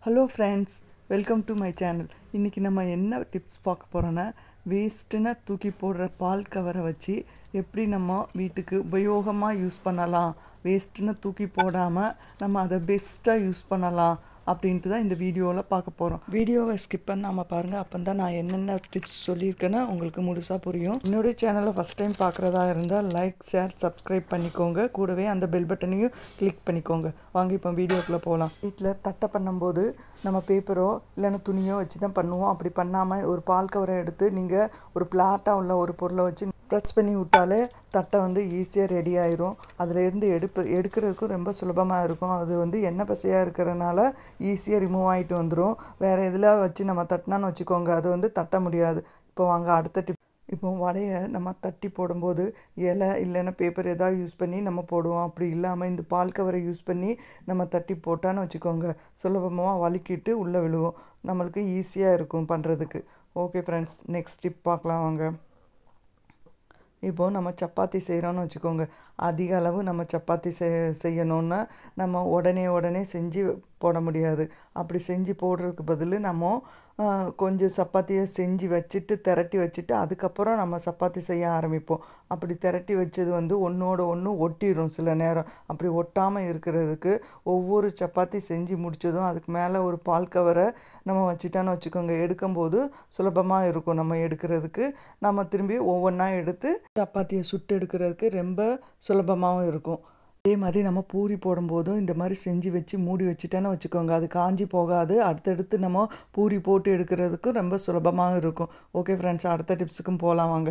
hello friends welcome to my channel இன்றைக்கி நம்ம என்ன டிப்ஸ் பார்க்க போகிறோன்னா வேஸ்ட்டுன்னு தூக்கி போடுற பால் கவரை வச்சு எப்படி நம்ம வீட்டுக்கு உபயோகமாக யூஸ் பண்ணலாம் வேஸ்ட்டுன்னு தூக்கி போடாமல் நம்ம அதை பெஸ்ட்டாக யூஸ் பண்ணலாம் அப்படின்ட்டு தான் இந்த வீடியோவில் பார்க்க போகிறோம் வீடியோவை ஸ்கிப் பண்ணாமல் பாருங்கள் அப்போ தான் நான் என்னென்ன டிப்ஸ் சொல்லியிருக்கேன்னு உங்களுக்கு முழுசாக புரியும் என்னுடைய சேனலை ஃபஸ்ட் டைம் பார்க்குறதா இருந்தால் லைக் ஷேர் சப்ஸ்கிரைப் பண்ணிக்கோங்க கூடவே அந்த பெல் பட்டனையும் கிளிக் பண்ணிக்கோங்க வாங்க இப்போ வீடியோக்குள்ளே போகலாம் வீட்டில் தட்டை பண்ணும்போது நம்ம பேப்பரோ இல்லைன்னா துணியோ வச்சு தான் பண்ணுவோம் அப்படி பண்ணாமல் ஒரு பால் கவரை எடுத்து நீங்கள் ஒரு பிளாட்டாக உள்ள ஒரு பொருளை வச்சு ப்ரெஸ் பண்ணி விட்டாலே தட்டை வந்து ஈஸியாக ரெடி ஆயிரும் அதில் இருந்து எடுப்பு எடுக்கிறதுக்கும் ரொம்ப சுலபமாக இருக்கும் அது வந்து எண்ணெய் பசையாக இருக்கிறனால ஈஸியாக ரிமூவ் ஆகிட்டு வந்துடும் வேறு எதில் வச்சு நம்ம தட்டினான்னு வச்சுக்கோங்க அது வந்து தட்ட முடியாது இப்போ வாங்க அடுத்த டிப் இப்போ வடையை நம்ம தட்டி போடும்போது இலை இல்லைன்னா பேப்பர் எதாவது யூஸ் பண்ணி நம்ம போடுவோம் அப்படி இல்லாமல் இந்த பால் கவரை யூஸ் பண்ணி நம்ம தட்டி போட்டான்னு வச்சுக்கோங்க சுலபமாக வலிக்கிட்டு உள்ளே விழுவோம் நம்மளுக்கு ஈஸியாக இருக்கும் பண்ணுறதுக்கு ஓகே ஃப்ரெண்ட்ஸ் நெக்ஸ்ட் டிப் பார்க்கலாம் வாங்க இப்போது நம்ம சப்பாத்தி செய்கிறோன்னு வச்சுக்கோங்க அதிக அளவு நம்ம சப்பாத்தி செய் செய்யணுன்னா நம்ம உடனே உடனே செஞ்சு போட முடியாது அப்படி செஞ்சு போடுறதுக்கு பதில் நம்ம கொஞ்சம் சப்பாத்தியை செஞ்சு வச்சுட்டு திரட்டி வச்சுட்டு அதுக்கப்புறம் நம்ம சப்பாத்தி செய்ய ஆரம்பிப்போம் அப்படி திரட்டி வச்சது வந்து ஒன்றோட ஒன்று ஒட்டிடும் சில நேரம் அப்படி ஒட்டாமல் இருக்கிறதுக்கு ஒவ்வொரு சப்பாத்தி செஞ்சு முடித்ததும் அதுக்கு மேலே ஒரு பால் கவரை நம்ம வச்சுட்டான்னு வச்சுக்கோங்க எடுக்கும்போது சுலபமாக இருக்கும் நம்ம எடுக்கிறதுக்கு நம்ம திரும்பி ஒவ்வொன்றா எடுத்து சப்பாத்தியை சுட்டு எடுக்கிறதுக்கு ரொம்ப சுலபமாகவும் இருக்கும் அதே மாதிரி நம்ம பூரி போடும்போதும் இந்த மாதிரி செஞ்சு வச்சு மூடி வச்சுட்டேன்னு வச்சுக்கோங்க அது காஞ்சி போகாது அடுத்தடுத்து நம்ம பூரி போட்டு எடுக்கிறதுக்கும் ரொம்ப சுலபமாக இருக்கும் ஓகே ஃப்ரெண்ட்ஸ் அடுத்த டிப்ஸுக்கும் போகலாம் வாங்க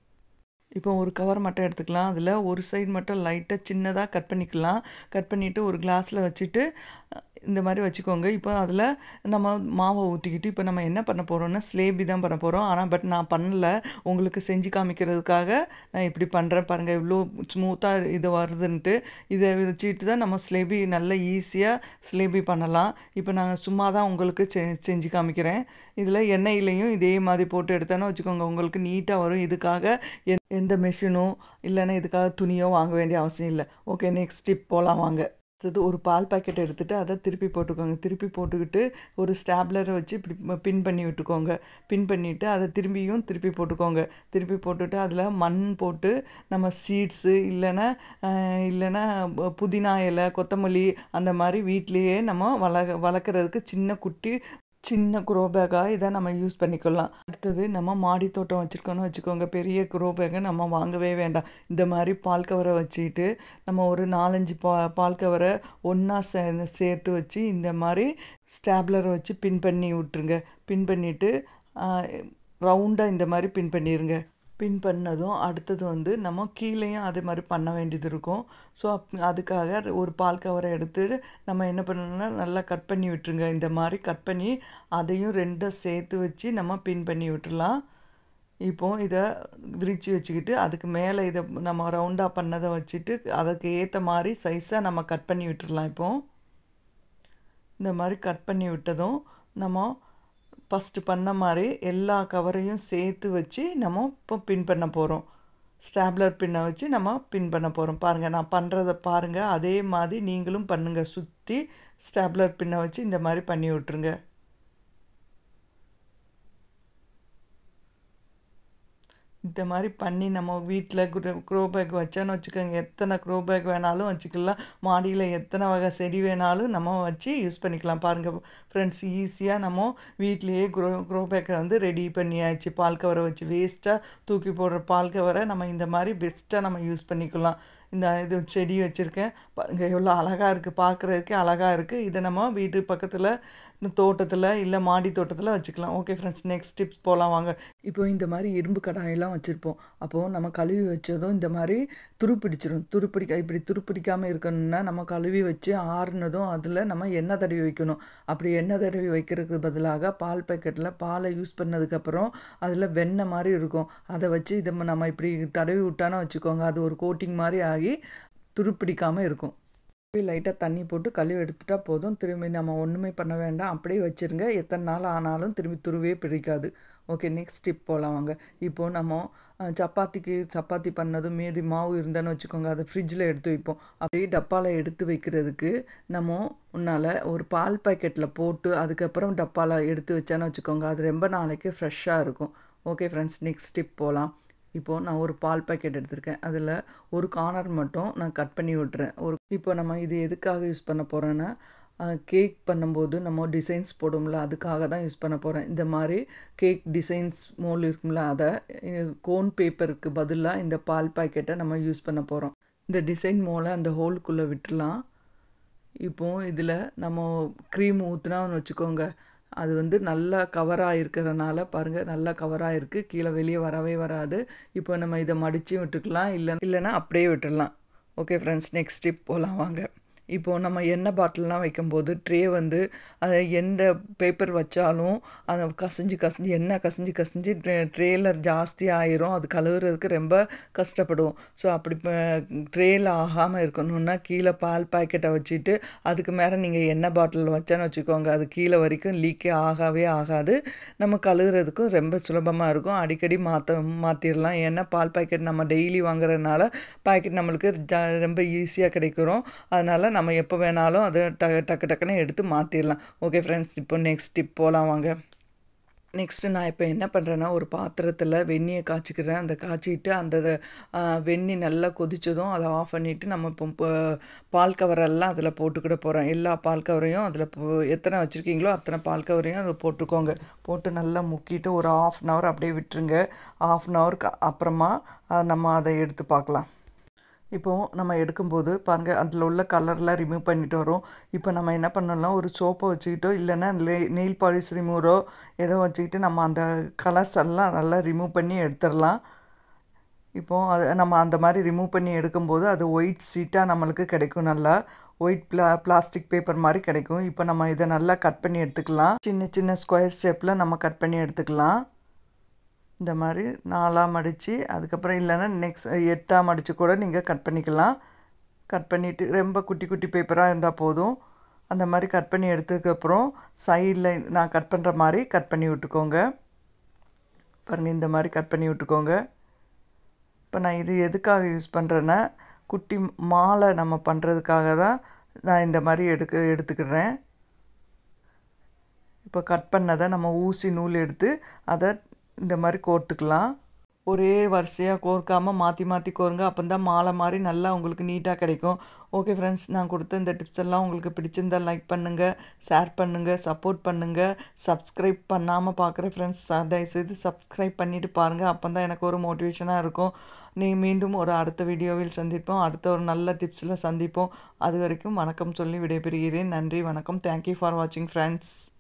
இப்போ ஒரு கவர் மட்டும் எடுத்துக்கலாம் அதில் ஒரு சைடு மட்டும் லைட்டாக சின்னதாக கட் பண்ணிக்கலாம் கட் பண்ணிவிட்டு ஒரு கிளாஸில் வச்சுட்டு இந்த மாதிரி வச்சுக்கோங்க இப்போ அதில் நம்ம மாவை ஊற்றிக்கிட்டு இப்போ நம்ம என்ன பண்ண போகிறோம்னா ஸ்லேபி தான் பண்ண போகிறோம் ஆனால் பட் நான் பண்ணல உங்களுக்கு செஞ்சு காமிக்கிறதுக்காக நான் இப்படி பண்ணுறேன் பாருங்கள் இவ்வளோ ஸ்மூத்தாக இது வருதுன்ட்டு இதை வச்சுட்டு தான் நம்ம ஸ்லேபி நல்ல ஈஸியாக ஸ்லேபி பண்ணலாம் இப்போ நாங்கள் சும்மா தான் உங்களுக்கு செ செஞ்சு காமிக்கிறேன் இதில் எண்ணெயிலையும் இதே மாதிரி போட்டு எடுத்தோன்னா வச்சுக்கோங்க உங்களுக்கு நீட்டாக வரும் இதுக்காக எந்த மெஷினோ இல்லைன்னா இதுக்காக துணியோ வாங்க வேண்டிய அவசியம் இல்லை ஓகே நெக்ஸ்ட் டிப் போகலாம் வாங்க அடுத்தது ஒரு பால் பாக்கெட் எடுத்துகிட்டு அதை திருப்பி போட்டுக்கோங்க திருப்பி போட்டுக்கிட்டு ஒரு ஸ்டாப்லரை வச்சு இப்படி பின் பண்ணி விட்டுக்கோங்க பின் பண்ணிவிட்டு அதை திரும்பியும் திருப்பி போட்டுக்கோங்க திருப்பி போட்டுட்டு அதில் மண் போட்டு நம்ம சீட்ஸு இல்லைன்னா இல்லைன்னா புதினா இலை கொத்தமல்லி அந்த மாதிரி வீட்லேயே நம்ம வள வளர்க்குறதுக்கு சின்ன குட்டி சின்ன குரோ பேக்காக இதை நம்ம யூஸ் பண்ணிக்கலாம் அடுத்தது நம்ம மாடி தோட்டம் வச்சுருக்கோன்னு வச்சுக்கோங்க பெரிய குரோ பேக்கை நம்ம வாங்கவே வேண்டாம் இந்த மாதிரி பால் கவரை வச்சுக்கிட்டு நம்ம ஒரு நாலஞ்சு பா பால் கவரை ஒன்றா சே சேர்த்து வச்சு இந்த மாதிரி ஸ்டாப்லரை வச்சு பின் பண்ணி விட்ருங்க பின் பண்ணிவிட்டு ரவுண்டாக இந்த மாதிரி பின் பண்ணிடுங்க பின் பண்ணதும் அடுத்தது வந்து நம்ம கீழேயும் அதே மாதிரி பண்ண வேண்டியது இருக்கும் ஸோ அப் அதுக்காக ஒரு பால் கவரை எடுத்து நம்ம என்ன பண்ணணும்னா நல்லா கட் பண்ணி விட்டுருங்க இந்த மாதிரி கட் பண்ணி அதையும் ரெண்டை சேர்த்து வச்சு நம்ம பின் பண்ணி விட்டுடலாம் இப்போ இதை விரித்து வச்சுக்கிட்டு அதுக்கு மேலே இதை நம்ம ரவுண்டாக பண்ணதை வச்சுட்டு அதுக்கு ஏற்ற மாதிரி சைஸாக நம்ம கட் பண்ணி விட்டுடலாம் இப்போது இந்த மாதிரி கட் பண்ணி விட்டதும் நம்ம ஃபஸ்ட்டு பண்ண மாதிரி எல்லா கவரையும் சேர்த்து வச்சு நம்ம இப்போ பின் பண்ண போகிறோம் ஸ்டாப்லர் பின்னை வச்சு நம்ம பின் பண்ண போகிறோம் பாருங்கள் நான் பண்ணுறத பாருங்கள் அதே மாதிரி நீங்களும் பண்ணுங்கள் சுற்றி ஸ்டாப்லர் பின்னை வச்சு இந்த மாதிரி பண்ணி விட்ருங்க இந்த மாதிரி பண்ணி நம்ம வீட்டில் குரோ க்ரோ பேக் வச்சோன்னு வச்சுக்கோங்க எத்தனை க்ரோ பேக் வேணாலும் வச்சுக்கலாம் மாடியில் எத்தனை வகை செடி வேணாலும் நம்ம வச்சு யூஸ் பண்ணிக்கலாம் பாருங்கள் ஃப்ரெண்ட்ஸ் ஈஸியாக நம்ம வீட்லேயே க்ரோ க்ரோ பேக்கை வந்து ரெடி பண்ணியாச்சு பால் கவரை வச்சு வேஸ்ட்டாக தூக்கி போடுற பால் கவரை நம்ம இந்த மாதிரி பெஸ்ட்டாக நம்ம யூஸ் பண்ணிக்கலாம் இந்த இது செடி வச்சுருக்கேன் பாருங்கள் எவ்வளோ அழகாக இருக்குது பார்க்குறதுக்கே அழகாக இருக்குது இதை நம்ம வீட்டு பக்கத்தில் தோட்டத்தில் இல்லை மாடி தோட்டத்தில் வச்சுக்கலாம் ஓகே ஃப்ரெண்ட்ஸ் நெக்ஸ்ட் டிப்ஸ் போகலாம் வாங்க இப்போ இந்த மாதிரி இரும்பு கடாயெல்லாம் வச்சுருப்போம் அப்போது நம்ம கழுவி வச்சதும் இந்த மாதிரி துருப்பிடிச்சிடும் துருப்பிடிக்க இப்படி துருப்பிடிக்காமல் இருக்கணும்னா நம்ம கழுவி வச்சு ஆறுனதும் அதில் நம்ம எண்ணெய் தடவி வைக்கணும் அப்படி எண்ணெய் தடவி வைக்கிறதுக்கு பதிலாக பால் பேக்கெட்டில் பாலை யூஸ் பண்ணதுக்கப்புறம் அதில் வெண்ணெய் மாதிரி இருக்கும் அதை வச்சு இதை நம்ம இப்படி தடவி விட்டானோ வச்சுக்கோங்க அது ஒரு கோட்டிங் மாதிரி ஆகி துருப்பிடிக்காமல் இருக்கும் லைட்டாக தண்ணி போட்டு கழுவி எடுத்துட்டா போதும் திரும்பி நம்ம ஒன்றுமே பண்ண வேண்டாம் அப்படியே வச்சுருங்க எத்தனை நாள் ஆனாலும் திரும்பி துருவே பிடிக்காது ஓகே நெக்ஸ்ட் டிப் போகலாம் வாங்க இப்போது நம்ம அஹ், சப்பாத்திக்கு சப்பாத்தி பண்ணதும் மீதி மாவு இருந்தேன்னு வச்சுக்கோங்க அதை ஃப்ரிட்ஜில் எடுத்து வைப்போம் அப்படியே டப்பாவில் எடுத்து வைக்கிறதுக்கு நம்ம உன்னால் ஒரு பால் பாக்கெட்டில் போட்டு அதுக்கப்புறம் டப்பாவில் எடுத்து வச்சேன்னு வச்சுக்கோங்க அது ரொம்ப நாளைக்கு ஃப்ரெஷ்ஷாக இருக்கும் ஓகே ஃப்ரெண்ட்ஸ் நெக்ஸ்ட் டிப் போகலாம் இப்போது நான் ஒரு பால் பாக்கெட் எடுத்திருக்கேன் அதில் ஒரு கார்னர் மட்டும் நான் கட் பண்ணி விட்டுறேன் ஒரு இப்போ நம்ம இது எதுக்காக யூஸ் பண்ண போகிறோன்னா கேக் பண்ணும்போது நம்ம டிசைன்ஸ் போடும்ல அதுக்காக தான் யூஸ் பண்ண போகிறேன் இந்த மாதிரி கேக் டிசைன்ஸ் மோல் இருக்கும்ல அதை கோன் பேப்பருக்கு பதிலாக இந்த பால் பாக்கெட்டை நம்ம யூஸ் பண்ண போகிறோம் இந்த டிசைன் மோலை அந்த ஹோல்குள்ளே விட்டுறலாம் இப்போ இதில் நம்ம க்ரீம் ஊற்றுனான்னு வச்சுக்கோங்க அது வந்து நல்லா கவராக இருக்கிறனால பாருங்கள் நல்லா கவராக இருக்குது கீழே வெளியே வரவே வராது இப்போ நம்ம இதை மடித்து விட்டுக்கலாம் இல்லை இல்லைன்னா அப்படியே விட்டுடலாம் ஓகே ஃப்ரெண்ட்ஸ் நெக்ஸ்ட் டிப் போகலாம் வாங்க இப்போது நம்ம எண்ணெய் பாட்டில்லாம் வைக்கும்போது ட்ரே வந்து அதை எந்த பேப்பர் வச்சாலும் அதை கசிஞ்சு கசிஞ்சு எண்ணெய் கசிஞ்சு கசிஞ்சு ட்ரேயில் ஜாஸ்தி ஆயிரும் அது கழுவுறதுக்கு ரொம்ப கஷ்டப்படுவோம் ஸோ அப்படி ட்ரேயில் ஆகாமல் இருக்கணும்னா கீழே பால் பாக்கெட்டை வச்சுட்டு அதுக்கு மேலே நீங்கள் எண்ணெய் பாட்டில் வச்சேன்னு வச்சுக்கோங்க அது கீழே வரைக்கும் லீக்கே ஆகவே ஆகாது நம்ம கழுவுறதுக்கும் ரொம்ப சுலபமாக இருக்கும் அடிக்கடி மாற்ற மாற்றிடலாம் ஏன்னா பால் பாக்கெட் நம்ம டெய்லி வாங்குறதுனால பாக்கெட் நம்மளுக்கு ஜ- ரொம்ப ஈஸியாக கிடைக்கிறோம் அதனால் நம்ம எப்போ வேணாலும் அதை ட டக்கு டக்குன்னு எடுத்து மாற்றிடலாம் ஓகே ஃப்ரெண்ட்ஸ் இப்போ நெக்ஸ்ட் டிப் போகலாம் வாங்க நெக்ஸ்ட்டு நான் இப்போ என்ன பண்ணுறேன்னா ஒரு பாத்திரத்தில் வெந்நியை காய்ச்சிக்கிறேன் அந்த காய்ச்சிட்டு அந்த ஆ, வெந்நி நல்லா கொதிச்சதும் அதை ஆஃப் பண்ணிவிட்டு நம்ம இப்போ ப- பால் கவரெல்லாம் அதில் போட்டுக்கிட போகிறோம் எல்லா பால் கவரையும் அதில் எத்தனை வச்சுருக்கீங்களோ அத்தனை பால் கவரையும் அதை போட்டுக்கோங்க போட்டு நல்லா முக்கிட்டு ஒரு ஆஃப் அன் ஹவர் அப்படியே விட்டுருங்க ஆஃப் அன் ஹவருக்கு அப்புறமா ஆ, நம்ம அதை எடுத்து பார்க்கலாம் இப்போது நம்ம எடுக்கும்போது பாருங்கள் அதில் உள்ள கலர்லாம் ரிமூவ் பண்ணிட்டு வரோம் இப்போ நம்ம என்ன பண்ணலாம் ஒரு சோப்பை வச்சுக்கிட்டோ இல்லைன்னா நெயில் பாலிஷ் ரிமூவரோ ஏதோ வச்சுக்கிட்டு நம்ம அந்த கலர்ஸ் எல்லாம் நல்லா ரிமூவ் பண்ணி எடுத்துடலாம் இப்போது அது நம்ம அந்த மாதிரி ரிமூவ் பண்ணி எடுக்கும்போது அது ஒயிட் சீட்டாக நம்மளுக்கு கிடைக்கும் நல்லா ஒயிட் பிளா பிளாஸ்டிக் பேப்பர் மாதிரி கிடைக்கும் இப்போ நம்ம இதை நல்லா கட் பண்ணி எடுத்துக்கலாம் சின்ன சின்ன ஸ்கொயர் ஷேப்பில் நம்ம கட் பண்ணி எடுத்துக்கலாம் இந்த மாதிரி நாலாக மடித்து அதுக்கப்புறம் இல்லைன்னா நெக்ஸ்ட் எட்டாக மடித்து கூட நீங்கள் கட் பண்ணிக்கலாம் கட் பண்ணிவிட்டு ரொம்ப குட்டி குட்டி பேப்பராக இருந்தால் போதும் அந்த மாதிரி கட் பண்ணி எடுத்ததுக்கப்புறம் சைடில் நான் கட் பண்ணுற மாதிரி கட் பண்ணி விட்டுக்கோங்க பாருங்கள் இந்த மாதிரி கட் பண்ணி விட்டுக்கோங்க இப்போ நான் இது எதுக்காக யூஸ் பண்ணுறேன்னா குட்டி மாலை நம்ம பண்ணுறதுக்காக தான் நான் இந்த மாதிரி எடுக்க எடுத்துக்கிறேன் இப்போ கட் பண்ணதை நம்ம ஊசி நூல் எடுத்து அதை இந்த மாதிரி கோர்த்துக்கலாம் ஒரே வரிசையாக கோர்க்காமல் மாற்றி மாற்றி கோருங்க அப்போ தான் மாலை மாதிரி நல்லா உங்களுக்கு நீட்டாக கிடைக்கும் ஓகே ஃப்ரெண்ட்ஸ் நான் கொடுத்த இந்த டிப்ஸ் எல்லாம் உங்களுக்கு பிடிச்சிருந்தா லைக் பண்ணுங்கள் ஷேர் பண்ணுங்கள் சப்போர்ட் பண்ணுங்கள் சப்ஸ்கிரைப் பண்ணாமல் பார்க்குற ஃப்ரெண்ட்ஸ் தயவுசெய்து சப்ஸ்கிரைப் பண்ணிவிட்டு பாருங்கள் அப்போ தான் எனக்கு ஒரு மோட்டிவேஷனாக இருக்கும் நீ மீண்டும் ஒரு அடுத்த வீடியோவில் சந்திப்போம் அடுத்த ஒரு நல்ல டிப்ஸில் சந்திப்போம் அது வரைக்கும் வணக்கம் சொல்லி விடைபெறுகிறேன் நன்றி வணக்கம் தேங்க்யூ ஃபார் வாட்சிங் ஃப்ரெண்ட்ஸ்